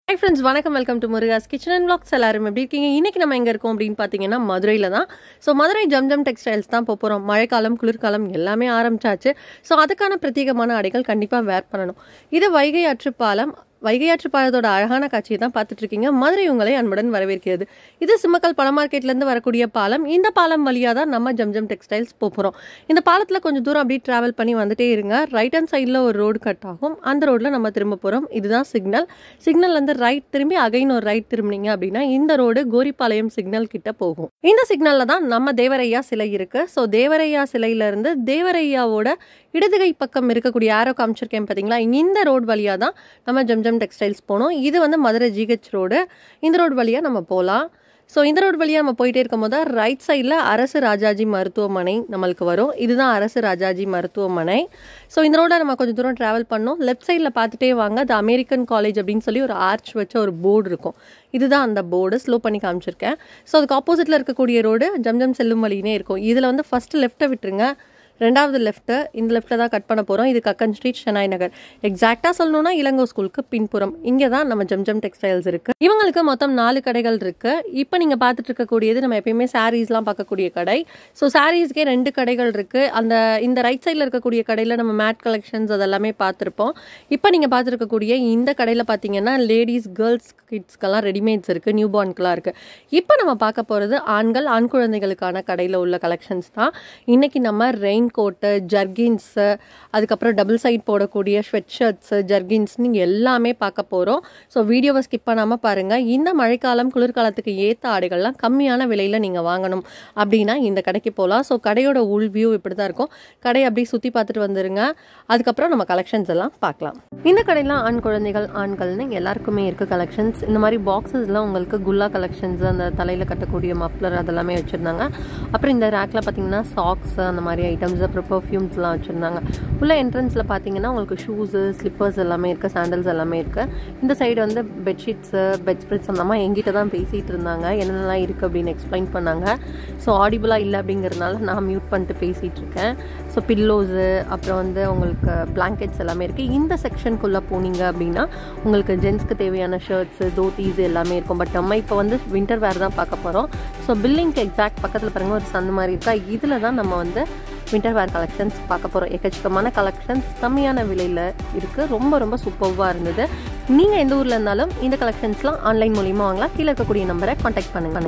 High friends வணக்கம் welcome to Muruga's kitchen and vlogs எல்லாரும் எப்படி இருக்கீங்க இன்னைக்கு நம்ம எங்கே இருக்கோம் அப்படின்னு பார்த்தீங்கன்னா மதுரையில் தான் ஸோ மதுரை ஜம்ஜம் டெக்ஸ்டைல்ஸ் தான் போக போகிறோம் மழைக்காலம் குளிர்காலம் எல்லாமே ஆரம்பிச்சாச்சு ஸோ அதுக்கான பிரத்யேகமான ஆடைகள் கண்டிப்பாக வேர் பண்ணணும் இது வைகை ஆற்றுப்பாலம் வைகை ஆற்றுப்பாலத்தோட அழகான காட்சியை தான் பார்த்துட்டு இருக்கீங்க மதுரை உங்களை அன்புடன் வரவேற்கிறது இது சிம்மக்கல் பழ மார்க்கெட்லேருந்து வரக்கூடிய பாலம் இந்த பாலம் வழியாக தான் நம்ம ஜம்ஜம் டெக்ஸ்டைல்ஸ் போக போகிறோம் இந்த பாலத்தில் கொஞ்சம் தூரம் அப்படியே ட்ராவல் பண்ணி வந்துட்டே இருங்க ரைட் ஹேண்ட் சைடில் ஒரு ரோடு கட் ஆகும் அந்த ரோட்டில் நம்ம திரும்ப போகிறோம் இதுதான் சிக்னல் சிக்னல் வந்து ரைட் திரும்பி அகைன் ஒரு ரைட் திரும்பினீங்க அப்படின்னா இந்த ரோடு கோரிப்பாளையம் சிக்னல் கிட்ட போகும் இந்த சிக்னல்ல தான் நம்ம தேவரையா சிலை இருக்கு ஸோ தேவரையா சிலையில இருந்து தேவரையாவோட இடதுகை பக்கம் இருக்கக்கூடிய ஆரோ காமிச்சிருக்கேன் பார்த்தீங்களா இந்த ரோடு வழியாக தான் நம்ம ஜம்ஜம் டெக்ஸ்டைல்ஸ் போனோம் இது வந்து மதுரை ஜிஹெச் ரோடு இந்த ரோடு வழியாக நம்ம போகலாம் ஸோ இந்த ரோடு வழியாக நம்ம போயிட்டே இருக்கும் போது ரைட் சைடில் அரசு ராஜாஜி மருத்துவமனை நம்மளுக்கு வரும் இதுதான் அரசு ராஜாஜி மருத்துவமனை ஸோ இந்த ரோட நம்ம கொஞ்சம் தூரம் ட்ராவல் பண்ணோம் லெஃப்ட் சைடில் பார்த்துட்டே வாங்க அது அமெரிக்கன் காலேஜ் அப்படின்னு சொல்லி ஒரு ஆர்ச் வச்ச ஒரு போர்டு இருக்கும் இதுதான் அந்த போர்டு ஸ்லோ பண்ணி காமிச்சிருக்கேன் ஸோ அதுக்கு ஆப்போசிட்டில் இருக்கக்கூடிய ரோடு ஜம்ஜம் செல்லும் வழினே இருக்கும் இதில் வந்து ஃபஸ்ட்டு லெஃப்ட்டை விட்டுருங்க ரெண்டாவது லெஃப்ட்டு இந்த லெஃப்ட்டில் தான் கட் பண்ண போகிறோம் இது கக்கன் ஸ்ட்ரீட் ஷெனாய் நகர் எக்ஸாக்டாக சொல்லணும்னா இளங்கோ ஸ்கூலுக்கு பின்புறம் இங்கே தான் நம்ம ஜம்ஜம் டெக்ஸ்டைல்ஸ் இருக்குது இவங்களுக்கு மொத்தம் நாலு கடைகள் இருக்குது இப்போ நீங்கள் பார்த்துட்டு இருக்கக்கூடியது நம்ம எப்பயுமே சாரீஸ்லாம் பார்க்கக்கூடிய கடை ஸோ சாரீஸ்க்கே ரெண்டு கடைகள் இருக்குது அந்த இந்த ரைட் சைடில் இருக்கக்கூடிய கடையில் நம்ம மேட் கலெக்ஷன்ஸ் அதெல்லாமே பார்த்துருப்போம் இப்போ நீங்கள் பார்த்துருக்கக்கூடிய இந்த கடையில் பார்த்தீங்கன்னா லேடிஸ் கேர்ள்ஸ் கிட்ஸ்க்கெல்லாம் ரெடிமேட்ஸ் இருக்குது நியூ பார்ன்க்கெலாம் இருக்குது இப்போ நம்ம பார்க்க போகிறது ஆண்கள் ஆண் குழந்தைகளுக்கான கடையில் உள்ள கலெக்ஷன்ஸ் தான் இன்றைக்கி நம்ம ரெயின் கோட்டு ஜர்கின்ஸு அதுக்கப்புறம் டபுள் சைட் போடக்கூடிய ஸ்வெட் ஷர்ட்ஸு ஜர்கின்ஸ்னு எல்லாமே பார்க்க போகிறோம் ஸோ வீடியோவை ஸ்கிப் பண்ணாமல் பாருங்கள் இந்த மழைக்காலம் குளிர்காலத்துக்கு ஏற்ற ஆடைகள்லாம் கம்மியான விலையில் நீங்கள் வாங்கணும் அப்படின்னா இந்த கடைக்கு போகலாம் ஸோ கடையோட உள் வியூ இப்படி தான் இருக்கும் கடையை அப்படியே சுற்றி பார்த்துட்டு வந்துருங்க அதுக்கப்புறம் நம்ம கலெக்ஷன்ஸ் எல்லாம் பார்க்கலாம் இந்த கடையில் ஆண் குழந்தைகள் ஆண்கள்னு எல்லாருக்குமே இருக்குது கலெக்ஷன்ஸ் இந்த மாதிரி பாக்ஸஸ்லாம் உங்களுக்கு குல்லா கலெக்ஷன்ஸ் அந்த தலையில் கட்டக்கூடிய மஃப்ளர் அதெல்லாமே வச்சுருந்தாங்க அப்புறம் இந்த ரேக்கில் பார்த்தீங்கன்னா சாக்ஸ் அந்த மாதிரி ஐட்டம்ஸ் அப்புறம் பர்ஃப்யூம்ஸ்லாம் வச்சுருந்தாங்க உள்ள என்ட்ரன்ஸில் பார்த்தீங்கன்னா உங்களுக்கு ஷூஸு ஸ்லிப்பர்ஸ் எல்லாமே இருக்குது சாண்டல்ஸ் எல்லாமே இருக்குது இந்த சைடு வந்து பெட்ஷீட்ஸு பெட் ஸ்ப்ரெட்ஸ் அந்த மாதிரி எங்கிட்ட தான் பேசிகிட்டு இருந்தாங்க என்னென்னலாம் இருக்குது அப்படின்னு எக்ஸ்பிளைன் பண்ணாங்க ஸோ ஆடிபிளாக இல்லை அப்படிங்கிறதுனால நான் மியூட் பண்ணிட்டு பேசிகிட்டு இருக்கேன் ஸோ பில்லோஸு அப்புறம் வந்து உங்களுக்கு பிளாங்கெட்ஸ் எல்லாமே இருக்குது இந்த செக்ஷனுக்குள்ளே போனீங்க அப்படின்னா உங்களுக்கு ஜென்ஸ்க்கு தேவையான ஷர்ட்ஸு தோத்தீஸ் எல்லாமே இருக்கும் பட் நம்ம இப்போ வந்து வின்டர் வேர் தான் பார்க்க போகிறோம் ஸோ பில்லிங்க்கு எக்ஸாக்ட் பக்கத்தில் பாருங்க ஒரு சந்து மாதிரி இருக்கா இதில் தான் நம்ம வந்து வின்டர் வேர் கலெக்ஷன்ஸ் பார்க்க போகிறோம் எக்கச்சக்கமான கலெக்ஷன்ஸ் கம்மியான விலையில் இருக்குது ரொம்ப ரொம்ப சூப்பர்வாக இருந்தது நீங்கள் எந்த ஊரில் இருந்தாலும் இந்த கலெக்ஷன்ஸ்லாம் ஆன்லைன் மூலியமாக வாங்கலாம் கீழே இருக்கக்கூடிய நம்பரை காண்டாக்ட் பண்ணுங்க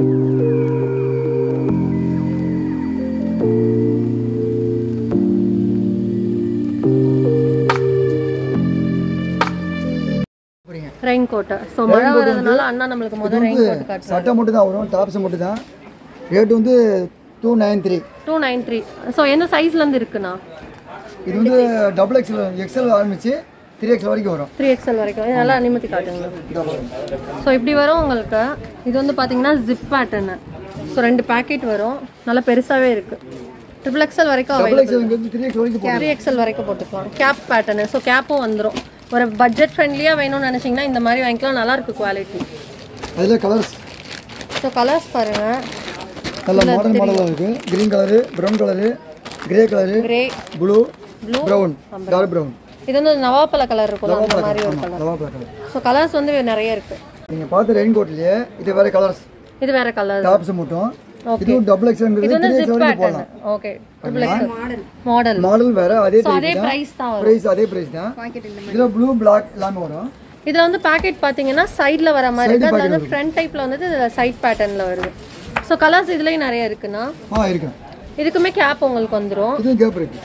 புரியுங்க ரெயின் கோட்டை ஸோ மழை வரதுனால அண்ணா நம்மளுக்கு முதல் ரெயின் கோட் காட்டுறாரு சட்டை மட்டும் தான் வரும் டாப்ஸ் மட்டும் தான் ரேட் வந்து two nine three two nine three so எந்த சைஸ்லேருந்து இருக்குண்ணா இது வந்து டபுள் எக்ஸல் எக்ஸல் ஆரம்பிச்சு த்ரீ எக்ஸல் வரைக்கும் வரும் த்ரீ எக்ஸல் வரைக்கும் இது நல்லா நிமித்தி காட்டுங்க இதோ வரும். ஸோ இப்படி வரும் உங்களுக்கு இது வந்து பார்த்தீங்கன்னா ஜிப் பேட்டர்னு ஸோ ரெண்டு பேக்கெட் வரும் நல்லா பெருசாகவே இருக்குது ட்ரிபிள் எக்ஸல் வரைக்கும் டபுள் எக்ஸல் வந்து த்ரீ எக்ஸல் வரைக்கும் போகும் த்ரீ எக்ஸல் வரைக்கும் போட்டுக்கலாம் கேப் பேட்டர்னு ஸோ கேப்பும் வந்துடும் ஒரு பட்ஜெட் ஃப்ரெண்ட்லியாக வேணும்னு நினச்சிங்கன்னா இந்த மாதிரி வாங்கிக்கலாம் நல்லா இருக்கு குவாலிட்டி அதில் கலர்ஸ் ஸோ கலர்ஸ் பாருங்கள் நல்ல மாடல் மாடலாக இருக்குது green colour brown colour grey colour grey blue brown dark brown இது வந்து நவாப்பழ கலர் இருக்கும்ல அந்த மாதிரி ஒரு colour lava colour so colours வந்து நிறைய இருக்குது நீங்கள் பார்த்த ரெயின் கோட்லேயே இது வேறு கலர்ஸ் இது வேற கலர் டாப்ஸ் மட்டும் இதுவும் டபுள் எக்ஸல்ங்கிறது த்ரீ எக்ஸல் வரைக்கும் போடலாம் okay triple XL model model வேறு அதே ஸோ டைப் அதே ப்ரைஸ் தான் வரும் ப்ரைஸ் அதே ப்ரைஸ் தான் இதில் ப்ளூ பிளாக் எல்லாமே வரும் இதுல வந்து பேக்கெட் பாத்தீங்கன்னா சைடுல வர மாதிரி இருக்கு அதுல வந்து ஃப்ரண்ட் டைப்ல வந்து இதுல சைட் பேட்டர்ன்ல வருது ஸோ கலர்ஸ் இதுலயும் நிறைய இருக்குண்ணா ஆ இருக்கு இதுக்குமே கேப் உங்களுக்கு வந்துரும் இதுவும் கேப் இருக்கு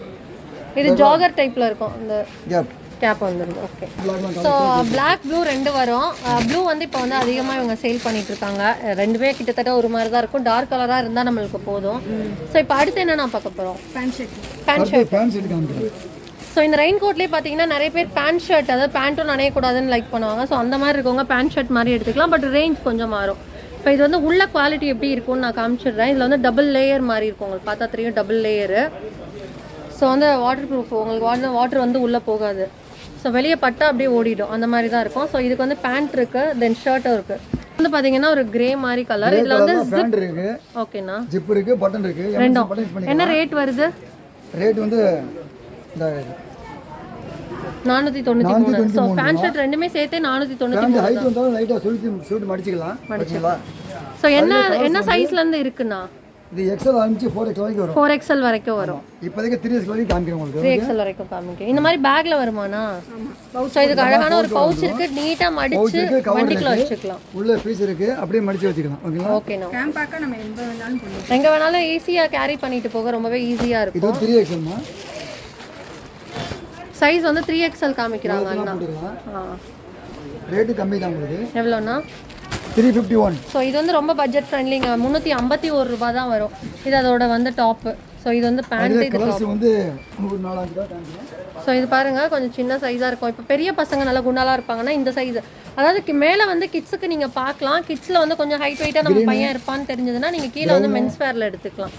இது ஜாகர் டைப்ல இருக்கும் இந்த கேப் கேப் வந்துருது okay black so black blue ரெண்டு வரும் ப்ளூ வந்து இப்போ வந்து அதிகமாக இவங்க சேல் பண்ணிட்டு இருக்காங்க அஹ் ரெண்டுமே கிட்டத்தட்ட ஒரு மாதிரி தான் இருக்கும் டார்க் கலராக இருந்தால் நம்மளுக்கு போதும் ஸோ இப்போ அடுத்து என்ன நான் பார்க்க போகிறோம் பேண்ட் ஷர்ட் பேண்ட் ஷர்ட் ஃபேன்ஸ் எடுக்க காமிக்கிறேன் ஸோ இந்த ரெயின் கோட்லேயே பார்த்தீங்கன்னா நிறைய பேர் பேண்ட் ஷர்ட் அதாவது பேண்ட்டும் நனையக்கூடாதுன்னு லைக் பண்ணுவாங்க ஸோ அந்த மாதிரி இருக்கவங்க பேண்ட் ஷர்ட் மாதிரி எடுத்துக்கலாம் பட் ரேஞ்ச் கொஞ்சம் மாறும் இப்போ இது வந்து உள்ள குவாலிட்டி எப்படி இருக்கும்னு நான் காமிச்சிடுறேன் இதில் வந்து டபுள் லேயர் மாதிரி இருக்கும் உங்களுக்கு பார்த்தா தெரியும் டபுள் லேயரு ஸோ வந்து வாட்டர் ப்ரூஃப் உங்களுக்கு வாட்டர் வாட்டர் வந்து உள்ளே போகாது ஸோ வெளியே பட்டா அப்படியே ஓடிடும் அந்த மாதிரி தான் இருக்கும் ஸோ இதுக்கு வந்து பேண்ட் இருக்கு தென் ஷர்ட்டும் இருக்கு வந்து பார்த்தீங்கன்னா ஒரு கிரே மாதிரி கலர் இதில் வந்து பேண்ட் இருக்கு ஓகேண்ணா ஜிப் இருக்கு பட்டன் இருக்கு ரெண்டும் பட்டன் யூஸ் பண்ணி என்ன ரேட் வருது ரேட் வந்து இந்த நானூற்றி தொண்ணூற்றி மூணு ஸோ பேண்ட் ஷர்ட் ரெண்டுமே சேர்த்தே நானூற்றி தொண்ணூற்றி பேண்ட் ஹைட் வந்தாலும் லைட்டாக சுருட்டி சுருட்டி மடிச்சிக்கலாம் ஓகேங்களா ஸோ என்ன என்ன சைஸ்லேருந்து இருக்குண்ணா இது எக்ஸல் ஆரம்பிச்சு ஃபோர் எக்ஸ் வரைக்கும் வரும் ஃபோர் எக்ஸ்எல் வரைக்கும் வரும் இப்போதைக்கு த்ரீ எக்ஸ் வரைக்கும் காமிக்கிறேன் உங்களுக்கு த்ரீ எக்ஸ்எல் வரைக்கும் காமிக்கும் இந்த மாதிரி பேக்ல வருமாண்ணா ஸோ இதுக்கு அழகான ஒரு பவுச் இருக்கு நீட்டாக மடிச்சு இருக்கு, cover வண்டிக்குள்ள இருக்கு. வச்சுக்கலாம் உள்ள பீஸ் இருக்கு அப்படியே மடிச்சு வச்சுக்கலாம் ஓகேங்களா ஓகேண்ணா கேம்பாக்க நம்ம எங்க வேணாலும் கொண்டு எங்க வேணாலும் ஈஸியாக கேரி பண்ணிட்டு போக ரொம்பவே ஈஸியாக இருக்கும் இது த்ரீ எக்ஸ்எல்மா சைஸ் வந்து த்ரீ எக்ஸ்எல் காமிக்கிறாங்க அண்ணா போட்டுக்கலாம் ஆ ரேட்டு கம்மி தான் உங்களுக்கு எவ்வளோண்ணா த்ரீ ஃபிஃப்டி ஒன் ஸோ இது வந்து ரொம்ப பட்ஜெட் ஃப்ரெண்ட்லிங்க முந்நூற்றி ஐம்பத்தி ஒரு ரூபா தான் வரும் இது அதோட வந்து டாப்பு ஸோ இது வந்து பேண்ட் இது கலர்ஸ் வந்து ஒரு நாலாஞ்சு தான் காமிக்கிறேன் ஸோ இது பாருங்க கொஞ்சம் சின்ன சைஸாக இருக்கும் இப்போ பெரிய பசங்க நல்லா குண்டாலாம் இருப்பாங்கன்னா இந்த சைஸ் அதாவது கி- மேலே வந்து கிட்ஸுக்கு நீங்கள் பார்க்கலாம் கிட்ஸில் வந்து கொஞ்சம் ஹைட் வெயிட்டாக நம்ம பையன் இருப்பான்னு தெரிஞ்சதுன்னா நீங்கள் கீழே வந்து மென்ஸ் வேரில் எடுத்துக்கலாம்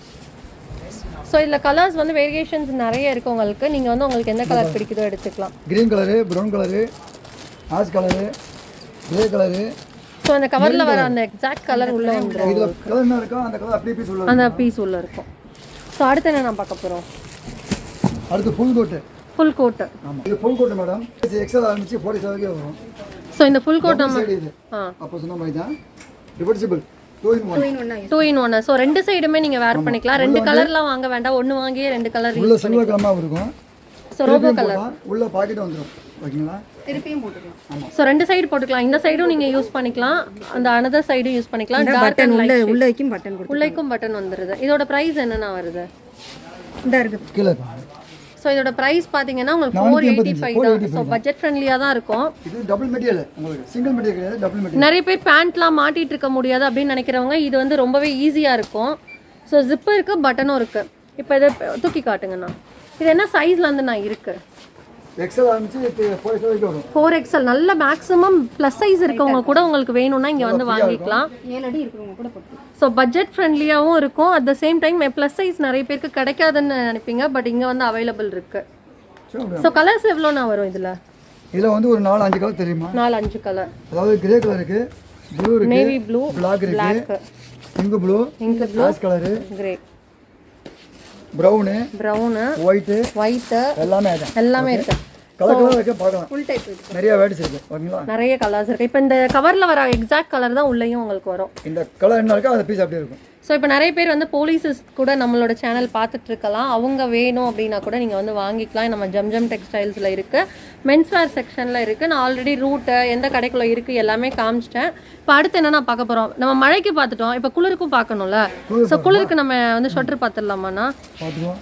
ஸோ இதில் கலர்ஸ் வந்து வேரியேஷன்ஸ் நிறைய இருக்கு உங்களுக்கு நீங்கள் வந்து உங்களுக்கு எந்த கலர் பிடிக்குதோ எடுத்துக்கலாம் green colour brown colour ash colour grey colour so அந்த கவரில் வர அந்த எக்ஸாக்ட் கலர் உள்ளே வந்துடும் இதில் கலர் என்ன இருக்கோ அந்த கலர் அப்படியே பீஸ் உள்ள அந்த பீஸ் உள்ளே இருக்கும் ஸோ அடுத்து என்ன நான் பார்க்க போகிறோம் அடுத்து ஃபுல் கோட்டு ஃபுல் கோட்டு ஆமாம் இது ஃபுல் கோட்டு மேடம் எக்ஸல் ஆரம்பிச்சு ஃபோர்ட்டி வரைக்கும் வரும் ஸோ இந்த ஃபுல் கோட் நம்ம சைடு இது ஆ அப்போ சொன்ன மாதிரி தான் ரிவர்சிபிள் டூ இன் ஒன் ஒண்ணா டூ இன் ஒன் ஸோ ரெண்டு சைடுமே நீங்கள் வேர் பண்ணிக்கலாம் ரெண்டு கலர்லாம் வாங்க வேண்டாம் ஒன்று வாங்கியே ரெண்டு கலர் உள்ள சில்வர் கலமாக இருக்கும் ஸோ ரோபோ திருப்பியும் போடலாம். உள்ள பாக்கெட் வந்துடும் ஓகேங்களா திருப்பியும் போட்டுக்கலாம் ஸோ ரெண்டு சைடு போட்டுக்கலாம் இந்த சைடும் நீங்கள் யூஸ் பண்ணிக்கலாம் அந்த அனதர் சைடும் யூஸ் பண்ணிக்கலாம் டார்க் பட்டன் உள்ள உள்ள வைக்கும் பட்டன் கொடுத்து உள்ளைக்கும் பட்டன் வந்துருது இதோட ப்ரைஸ் என்னென்ன வருது இந்த இருக்கு கீழே இருக்கும் ஸோ இதோட ப்ரைஸ் பார்த்தீங்கன்னா உங்களுக்கு ஃபோர் எயிட்டி ஃபைவ் தான் ஸோ பட்ஜெட் ஃப்ரெண்ட்லியாக தான் இருக்கும் இது டபுள் மெட்டீரியல் உங்களுக்கு சிங்கிள் மெட்டீரியல் கிடையாது டபுள் மெட்டீரியல் நிறைய பேர் பேண்ட்லாம் மாட்டிட்டு இருக்க முடியாது அப்படின்னு நினைக்கிறவங்க இது வந்து ரொம்பவே ஈஸியாக இருக்கும் ஸோ ஜிப்பு இருக்குது பட்டனும் இருக்குது இப்போ இதை தூக்கி காட்டுங்கண்ணா இது என்ன சைஸ்ல இருந்து நான் இருக்கு எக்ஸல் ஆரம்பிச்சு ஃபோர் எக்ஸ் வரைக்கும் வரும் ஃபோர் எக்ஸல் நல்ல மேக்ஸிமம் ப்ளஸ் சைஸ் இருக்கவங்க கூட உங்களுக்கு வேணும்னா இங்கே வந்து வாங்கிக்கலாம் ஏழு அடி இருக்கிறவங்க கூட போட்டுக்கலாம் ஸோ பட்ஜெட் ஃப்ரெண்ட்லியாகவும் இருக்கும் at the same time plus size நிறைய பேருக்கு கிடைக்காதுன்னு நினைப்பீங்க பட் இங்கே வந்து அவைலபிள் இருக்கு சரி ஸோ கலர்ஸ் எவ்வளோண்ணா வரும் இதில் இதில் வந்து ஒரு நாலு அஞ்சு கலர் தெரியுமா நாலு அஞ்சு கலர் அதாவது கிரே கலர் இருக்கு ப்ளூ இருக்கு நேவி ப்ளூ பிளாக் இருக்கு பிளாக் இங்கு ப்ளூ இங்கு blue ash colour grey brown brown white white எல்லாமே அதான் எல்லாமே இருக்கு கலர் கலர் இருக்கு பார்க்கலாம் ஃபுல் டைப் இருக்கு நிறைய வேர்ட்ஸ் இருக்கு ஓகேங்களா நிறைய கலர்ஸ் இருக்கு இப்போ இந்த கவரில் வர எக்ஸாக்ட் கலர் தான் உள்ளேயும் உங்களுக்கு வரும் இந்த கலர் என்ன இருக்கோ அந்த பீஸ் அப்படியே இருக்கும் ஸோ இப்போ நிறைய பேர் வந்து போலீஸஸ் கூட நம்மளோட சேனல் பார்த்துட்டு இருக்கலாம் அவங்க வேணும் அப்படின்னா கூட நீங்கள் வந்து வாங்கிக்கலாம் நம்ம ஜம்ஜம் டெக்ஸ்டைல்ஸில் இருக்குது மென்ஸ்வேர் செக்ஷனில் இருக்குது நான் ஆல்ரெடி ரூட்டு எந்த கடைக்குள்ளே இருக்குது எல்லாமே காமிச்சிட்டேன் இப்போ அடுத்து என்ன நான் பார்க்க போகிறோம் நம்ம மழைக்கு பார்த்துட்டோம் இப்போ குளிருக்கும் பார்க்கணும்ல ஸோ குளிருக்கு நம்ம வந்து ஸ்வெட்டர் பார்த்துடலாமாண்ணா பார்த்துக்குவோம்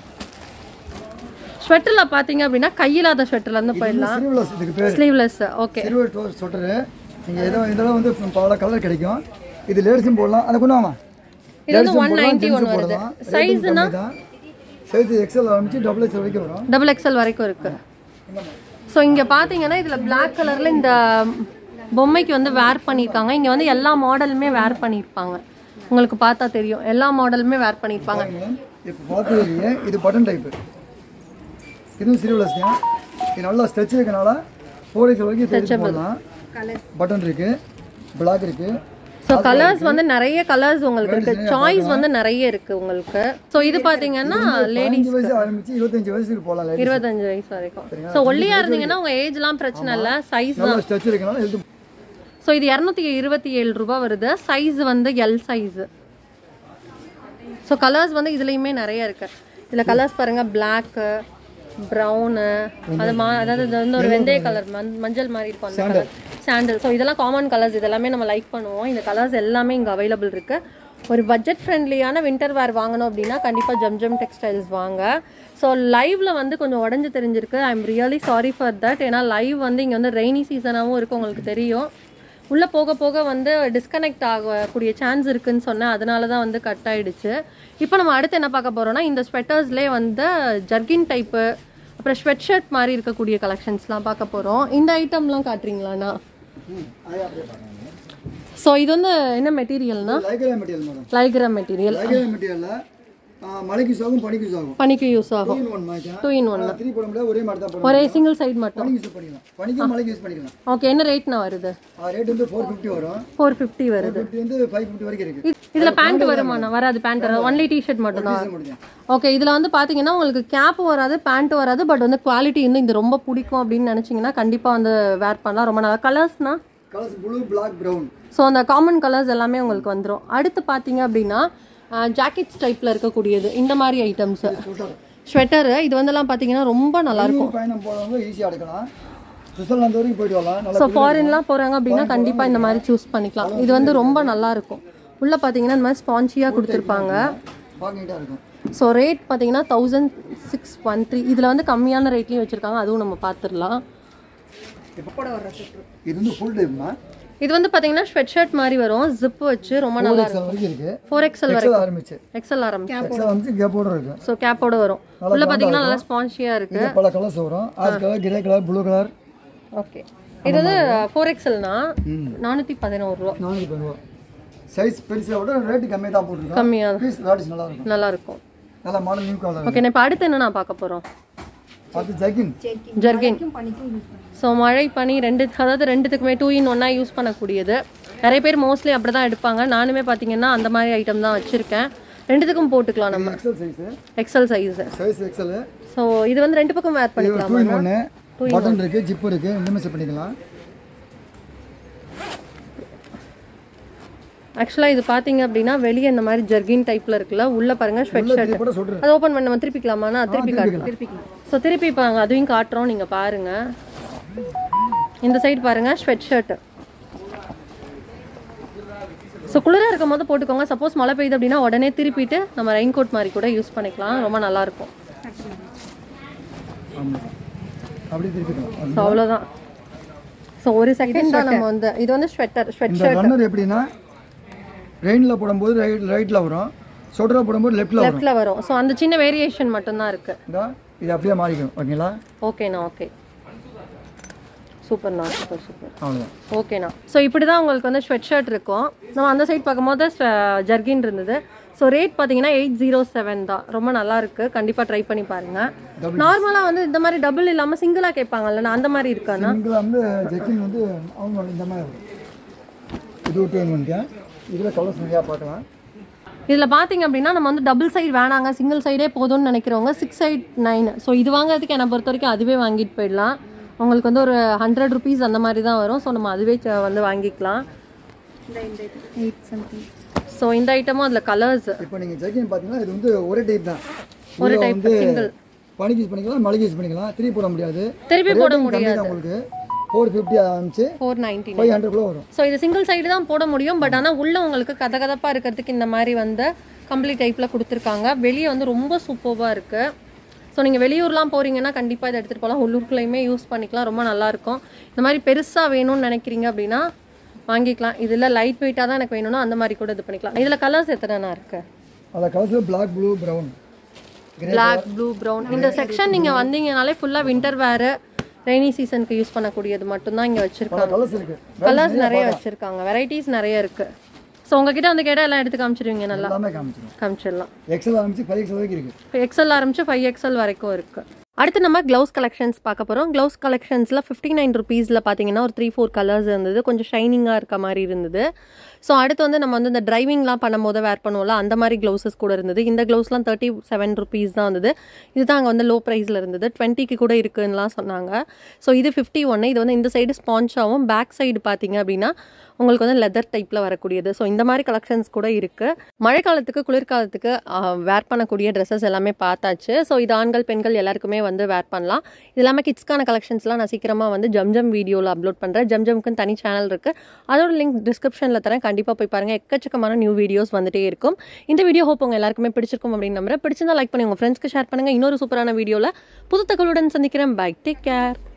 ஸ்வெட்டரில் பார்த்தீங்க அப்படின்னா கையில்லாத ஸ்வெட்டர்லேருந்து போயிடலாம் ஸ்லீவ்லெஸ் இதுக்கு பேர் ஸ்லீவ்லெஸ் ஓகே சிறுவர் டோ சொட்டரு நீங்கள் எதோ இதெல்லாம் வந்து பல கலர் கிடைக்கும் இது லேடிஸும் போடலாம் அதை கொண்டு வாமா இது வந்து ஒன் நைன்ட்டி ஒன் வருது சைஸ்னா சைஸ் எக்ஸல் ஆரம்பிச்சு டபுள் எக்ஸல் வரைக்கும் வரும் டபுள் எக்ஸ்எல் வரைக்கும் இருக்கு ஸோ இங்கே பார்த்தீங்கன்னா இதில் Black கலரில் இந்த பொம்மைக்கு வந்து வேர் பண்ணியிருக்காங்க இங்கே வந்து எல்லா மாடலுமே வேர் பண்ணியிருப்பாங்க உங்களுக்கு பார்த்தா தெரியும் எல்லா மாடலுமே வேர் பண்ணியிருப்பாங்க இப்போ பார்த்ததுலேயே இது பட்டன் டைப்பு இதுவும் சிறுவலஸ் தான் இது நல்லா ஸ்ட்ரெச் இருக்கனால ஃபோர் எக்ஸல் வரைக்கும் தேடி போடலாம் கலர்ஸ் பட்டன் இருக்கு பிளாக் இருக்கு ஸோ கலர்ஸ் வந்து நிறைய கலர்ஸ் உங்களுக்கு இருக்கு சாய்ஸ் வந்து நிறைய இருக்கு உங்களுக்கு ஸோ இது பார்த்தீங்கன்னா லேடி பதினஞ்சு வயசு ஆரம்பிச்சு இருபத்தஞ்சு வயசுக்கு போகலாம் ladies. இருபத்தஞ்சு வயசு வரைக்கும் ஸோ ஒல்லியா இருந்தீங்கன்னா உங்க ஏஜ்லாம் பிரச்சனை இல்லை சைஸ் நல்லா ஸ்ட்ரெச் இருக்கனால இது ஸோ இது இரநூத்தி இருபத்தி ஏழு ரூபாய் வருது சைஸ் வந்து எல் சைஸ் ஸோ கலர்ஸ் வந்து இதுலேயுமே நிறைய இருக்கு இதில் கலர்ஸ் பாருங்க பிளாக்கு ப்ரௌனு அது மா அதாவது இது வந்து ஒரு வெந்தய கலர் மஞ்சள் மாதிரி இருக்கும் அந்த கலர் சாண்டல் ஸோ இதெல்லாம் காமன் கலர்ஸ் இதெல்லாமே நம்ம லைக் பண்ணுவோம் இந்த கலர்ஸ் எல்லாமே இங்கே அவைலபிள் இருக்கு ஒரு பட்ஜெட் ஃப்ரெண்ட்லியான வின்டர் வேர் வாங்கணும் அப்படின்னா கண்டிப்பாக ஜம்ஜம் டெக்ஸ்டைல்ஸ் வாங்க ஸோ லைவ்ல வந்து கொஞ்சம் உடஞ்சு தெரிஞ்சிருக்கு I am really sorry for that ஏன்னா லைவ் வந்து இங்கே வந்து ரெய்னி சீசனாகவும் இருக்கும் உங்களுக்கு தெரியும் உள்ளே போக போக வந்து டிஸ்கனெக்ட் ஆகக்கூடிய சான்ஸ் இருக்குன்னு சொன்னேன் அதனால தான் வந்து கட் ஆயிடுச்சு இப்போ நம்ம அடுத்து என்ன பார்க்க போறோம்னா இந்த ஸ்வெட்டர்ஸ்லேயே வந்து ஜர்கின் டைப்பு அப்புறம் ஸ்வெட் ஷர்ட் மாதிரி இருக்கக்கூடிய கலெக்ஷன்ஸ்லாம் பார்க்க போகிறோம் இந்த ஐட்டம்லாம் காட்டுறீங்களாண்ணா ஸோ இது வந்து என்ன மெட்டீரியல்னா Lycra material madam Lycra material Lycra மெட்டீரியலில் மலைக்கு யூஸ் ஆகும் பனிக்கு யூஸ் ஆகும் பனிக்கு யூஸ் ஆகும் two in one match two in one three போட முடியாது ஒரே மாதிரி தான் போட ஒரே சிங்கிள் சைடு மட்டும் பனிக்கு யூஸ் பண்ணிக்கலாம் பனிக்கும் மலைக்கு யூஸ் பண்ணிக்கலாம் ஓகே என்ன ரேட்னா வருது ரேட் வந்து ஃபோர் ஃபிஃப்டி வரும் ஃபோர் ஃபிஃப்டி வருது ஃபிஃப்டி வந்து ஃபைவ் ஃபிஃப்டி வரைக்கும் இருக்கு இதுல பேண்ட் வருமாண்ணா வராது பேண்ட் வராது ஒன்லி டிஷர்ட் மட்டும்தான் முடியும் ஓகே இதுல வந்து பாத்தீங்கன்னா உங்களுக்கு கேப் வராது பேண்ட் வராது பட் வந்து குவாலிட்டி வந்து இது ரொம்ப பிடிக்கும் அப்படின்னு நினைச்சீங்கன்னா கண்டிப்பா வந்து வேர் பண்ணலாம் ரொம்ப நல்லா கலர்ஸ்னா colours blue black brown so அந்த காமன் கலர்ஸ் எல்லாமே உங்களுக்கு வந்துடும் அடுத்து பார்த்தீங்க அப்படின்னா ஜாக்கெட்ஸ் டைப்பில் இருக்கக்கூடியது இந்த மாதிரி ஐட்டம்ஸ் ஸ்வெட்டரு இது வந்துலாம் பார்த்தீங்கன்னா ரொம்ப நல்லா இருக்கும் பயணம் போகிறவங்க ஈஸியாக எடுக்கலாம் சுவிட்சர்லாந்து வரைக்கும் போயிட்டு வரலாம் நல்லா ஸோ ஃபாரின்லாம் போகிறாங்க அப்படின்னா கண்டிப்பாக இந்த மாதிரி சூஸ் பண்ணிக்கலாம் இது வந்து ரொம்ப நல்லா இருக்கும் உள்ளே பார்த்தீங்கன்னா இந்த மாதிரி ஸ்பான்ச்சியாக கொடுத்துருப்பாங்க பார்க்கிட்டாக இருக்கும் ஸோ ரேட் பார்த்தீங்கன்னா தௌசண்ட் சிக்ஸ் ஒன் த்ரீ இதில் வந்து கம்மியான ரேட்லேயும் வச்சுருக்காங்க அதுவும் நம்ம பார்த்துடலாம் கூட வர சுற்று இது வந்து ஃபுல் டைப்னா இது வந்து பார்த்தீங்கன்னா ஸ்வெட் ஷர்ட் மாதிரி வரும் ஜிப் வச்சு ரொம்ப நல்லா இருக்கும் எக்ஸல் வரைக்கும் இருக்கு ஃபோர் எக்ஸல் எக்ஸல் வரைக்கும் ஆரம்பிச்சு எக்ஸல் ஆரம்பிச்சு எக்ஸல் வந்து கேப்போட இருக்கு ஸோ கேப்போட வரும் உள்ள பார்த்தீங்கன்னா நல்லா ஸ்பான்ச்சியாக இருக்கு இது பல கலர்ஸ் வரும் ash colour grey colour blue colour okay இது வந்து ஃபோர் எக்ஸல்னா நானூற்றி பதினோரு ரூபா நானூற்றி பதினோரு சைஸ் பெருசில் விட ரேட்டு கம்மியாக தான் போட்டிருக்கோம் கம்மியாக பீஸ் ராடிஸ் நல்லா இருக்கும் நல்லா இருக்கும் நல்லா மாடல் நியூ கலர் ஓகே நான் இப்போ அடுத்து என்ன நான் பார்க்க போகிறோம் அது ஜக்கின் ஜர்கின் பண்ணிக்கும் யூஸ் பண்ணுங்க ஸோ மழை பனி ரெண்டு அதாவது ரெண்டுத்துக்குமே டூ இன் ஒன்றா யூஸ் பண்ணக்கூடியது நிறைய பேர் மோஸ்ட்லி அப்படி தான் எடுப்பாங்க நானுமே பார்த்தீங்கன்னா அந்த மாதிரி ஐட்டம் தான் வச்சுருக்கேன் ரெண்டுத்துக்கும் போட்டுக்கலாம் நம்ம XL size XL size size XL so இது வந்து ரெண்டு பக்கம் வேர் பண்ணிக்கலாம் டூ இன் ஒன்று பட்டன் இருக்குது ஜிப் இருக்குது ரெண்டுமே செட் பண்ணிக்கலாம் ஆக்சுவலாக இது பார்த்தீங்க அப்படின்னா வெளியே இந்த மாதிரி ஜர்கின் டைப்பில் இருக்குல்ல உள்ளே பாருங்கள் ஸ்வெட் உள்ள ஷர்ட் இது கூட சொல்கிறேன் அது ஓப்பன் பண்ண நம்ம திருப்பிக்கலாமாண்ணா திருப்பி காட்டலாம் ஸோ திருப்பி இப்போ நாங்கள் அதையும் காட்டுறோம் நீங்கள் பாருங்க இந்த சைடு பாருங்க ஸ்வெட் ஷர்ட் ஸோ குளிராக இருக்கும் போது போட்டுக்கோங்க சப்போஸ் மழை பெய்யுது அப்படின்னா உடனே திருப்பிட்டு நம்ம ரெயின் கோட் மாதிரி கூட யூஸ் பண்ணிக்கலாம் ரொம்ப நல்லா இருக்கும் ஆமாம் அப்படி திருப்பிக்கலாம் ஸோ அவ்வளோதான் ஸோ ஒரு செகண்ட் தான் நம்ம வந்து இது வந்து ஸ்வெட்டர் ஸ்வெட் இந்த ரன்னர் எப்படின்னா ரெயினில் போடும்போது ரைட் ரைட்டில் வரும் சொட்டராக போடும்போது லெஃப்ட்டில் வரும் லெஃப்டில் வரும் ஸோ அந்த சின்ன வேரியேஷன் மட்டும்தான் இருக்குது இதா இது அப்படியே மாறிக்கும் ஓகேங்களா ஓகேண்ணா ஓகே சூப்பர்ண்ணா சூப்பர் சூப்பர் அவ்வளோதான் ஓகேண்ணா ஸோ இப்படி தான் உங்களுக்கு வந்து ஸ்வெட் ஷர்ட் இருக்கும் நம்ம அந்த சைட் பார்க்கும்போது ஜர்கின் இருந்தது ஸோ ரேட் பார்த்தீங்கன்னா எயிட் ஜீரோ செவன் தான் ரொம்ப நல்லா இருக்கு கண்டிப்பாக ட்ரை பண்ணி பாருங்க நார்மலாக வந்து இந்த மாதிரி டபுள் இல்லாமல் சிங்கிளாக கேட்பாங்கல்ல அந்த மாதிரி இருக்காண்ணா இங்கே வந்து ஜெக்கின் வந்து அவங்க இந்த மாதிரி வரும் இது விட்டு வந்துட்டேன் இதில் கலர்ஸ் நிறையா பார்க்கலாம் இதில் பார்த்தீங்க அப்படின்னா நம்ம வந்து டபுள் சைடு வேணாங்க சிங்கிள் சைடே போதும்னு நினைக்கிறவங்க சிக்ஸ் எயிட் நைன் ஸோ இது வாங்குறதுக்கு என்னை பொறுத்த வரைக்கும் அதுவே வாங்கிட்டு போயிடலாம் உங்களுக்கு வந்து ஒரு ஹண்ட்ரட் ருபீஸ் அந்த மாதிரி தான் வரும் ஸோ நம்ம அதுவே ச- வந்து வாங்கிக்கலாம் இந்த இந்த எயிட் சம்திங் ஸோ இந்த ஐட்டமும் அதில் கலர்ஸ் இப்போ நீங்கள் ஜெக்கின் பார்த்தீங்கன்னா இது வந்து ஒரே டைப் தான் ஒரு உள்ள type வந்து single. பனிக்கு யூஸ் பண்ணிக்கலாம் மலைக்கு யூஸ் பண்ணிக்கலாம் திருப்பி போட முடியாது திருப்பி போட Rating கம்மி முடியாது தான் உங்களுக்கு ஃபோர் ஃபிஃப்டி ஆரம்பிச்சு ஃபோர் நைன்டி ஃபைவ் ஹண்ட்ரட்குள்ளே வரும் ஸோ இது சிங்கிள் சைடு தான் போட முடியும் பட் ஆனால் உள்ள உங்களுக்கு கதகதப்பாக இருக்கிறதுக்கு இந்த மாதிரி வந்து கம்ப்ளீட் டைப்பில் கொடுத்துருக்காங்க வெளியே வந்து ரொம்ப சூப்பராக இருக்குது ஸோ நீங்கள் வெளியூர்லாம் போகிறீங்கன்னா கண்டிப்பாக இதை எடுத்துகிட்டு போகலாம் உள்ளூர்க்குள்ளேயுமே யூஸ் பண்ணிக்கலாம் ரொம்ப நல்லாயிருக்கும் இந்த மாதிரி பெருசாக வேணும்னு நினைக்கிறீங்க அப்படின்னா வாங்கிக்கலாம் இதில் லைட் வெயிட்டாக தான் எனக்கு வேணும்னா அந்த மாதிரி கூட இது பண்ணிக்கலாம் இதில் கலர்ஸ் எத்தனைண்ணா இருக்குது அதில் கலர்ஸில் black blue brown Black blue brown இந்த செக்ஷன் நீங்கள் வந்தீங்கனாலே ஃபுல்லாக வின்டர் வேறு ரெய்னி சீசனுக்கு யூஸ் பண்ணக்கூடியது மட்டும்தான் இங்கே வச்சுருக்காங்க கலர்ஸ் இருக்குது கலர்ஸ் நிறைய வச்சிருக்காங்க வெரைட்டிஸ் நிறைய இருக்கு ஸோ உங்ககிட்ட வந்து கேட்டால் எல்லாம் எடுத்து காமிச்சிருவீங்க நல்லா எல்லாமே காமிச்சிடும் காமிச்சிடலாம் எக்ஸல் ஆரம்பிச்சு ஃபைவ் எக்ஸல் வரைக்கும் இருக்குது இப்போ எக்ஸல் ஆரம்பிச்சு ஃபைவ் எக்ஸல் வரைக்கும் இருக்கு அடுத்து நம்ம க்ளவுஸ் கலெக்ஷன்ஸ் பார்க்க போகிறோம் க்ளவுஸ் கலெக்ஷன்ஸில் ஃபிஃப்டி நைன் ருபீஸில் பார்த்தீங்கன்னா ஒரு த்ரீ ஃபோர் கலர்ஸ் இருந்தது கொஞ்சம் ஷைனிங்காக இருக்க மாதிரி இருந்தது ஸோ அடுத்து வந்து நம்ம வந்து இந்த டிரைவிங்லாம் பண்ணும்போது வேர் பண்ணுவோம்ல அந்த மாதிரி க்ளவுசஸ் கூட இருந்தது இந்த க்ளவுஸ்லாம் தேர்ட்டி செவன் ருபீஸ் தான் இருந்தது இதுதான் அங்கே வந்து லோ ப்ரைஸில் இருந்தது டுவெண்ட்டிக்கு கூட இருக்குன்னுலாம் சொன்னாங்க ஸோ இது ஃபிஃப்டி ஒன்று இது வந்து இந்த சைடு ஸ்பான்ச்சாகவும் பேக் சைடு பார்த்தீங்க அப்படின்னா உங்களுக்கு வந்து லெதர் டைப்பில் வரக்கூடியது ஸோ இந்த மாதிரி கலெக்ஷன்ஸ் கூட இருக்குது மழைக்காலத்துக்கு குளிர்காலத்துக்கு வேர் பண்ணக்கூடிய ட்ரெஸ்ஸஸ் எல்லாமே பார்த்தாச்சு ஸோ இது ஆண்கள் பெண்கள் எல்லாருக்குமே வந்து வேர் பண்ணலாம் இது இல்லாமல் கிட்ஸ்க்கான கலெக்ஷன்ஸ்லாம் நான் சீக்கிரமாக வந்து ஜம்ஜம் வீடியோவில் அப்லோட் பண்ணுறேன் ஜம்ஜம்க்குன்னு தனி சேனல் இருக்குது அதோட லிங்க் டிஸ்கிரிப்ஷனில் தரேன் கண்டிப்பாக போய் பாருங்கள் எக்கச்சக்கமான நியூ வீடியோஸ் வந்துட்டே இருக்கும் இந்த வீடியோ ஹோப் உங்கள் எல்லாருக்குமே பிடிச்சிருக்கும் அப்படின்னு நம்புறேன் பிடிச்சிருந்தா லைக் பண்ணி உங்கள் ஃப்ரெண்ட்ஸ்க்கு ஷேர் பண்ணுங்கள் இன்னொரு சூப்பரான வீடியோவில் புது தகவலுடன் சந்திக்கிறேன் பை டேக் கேர்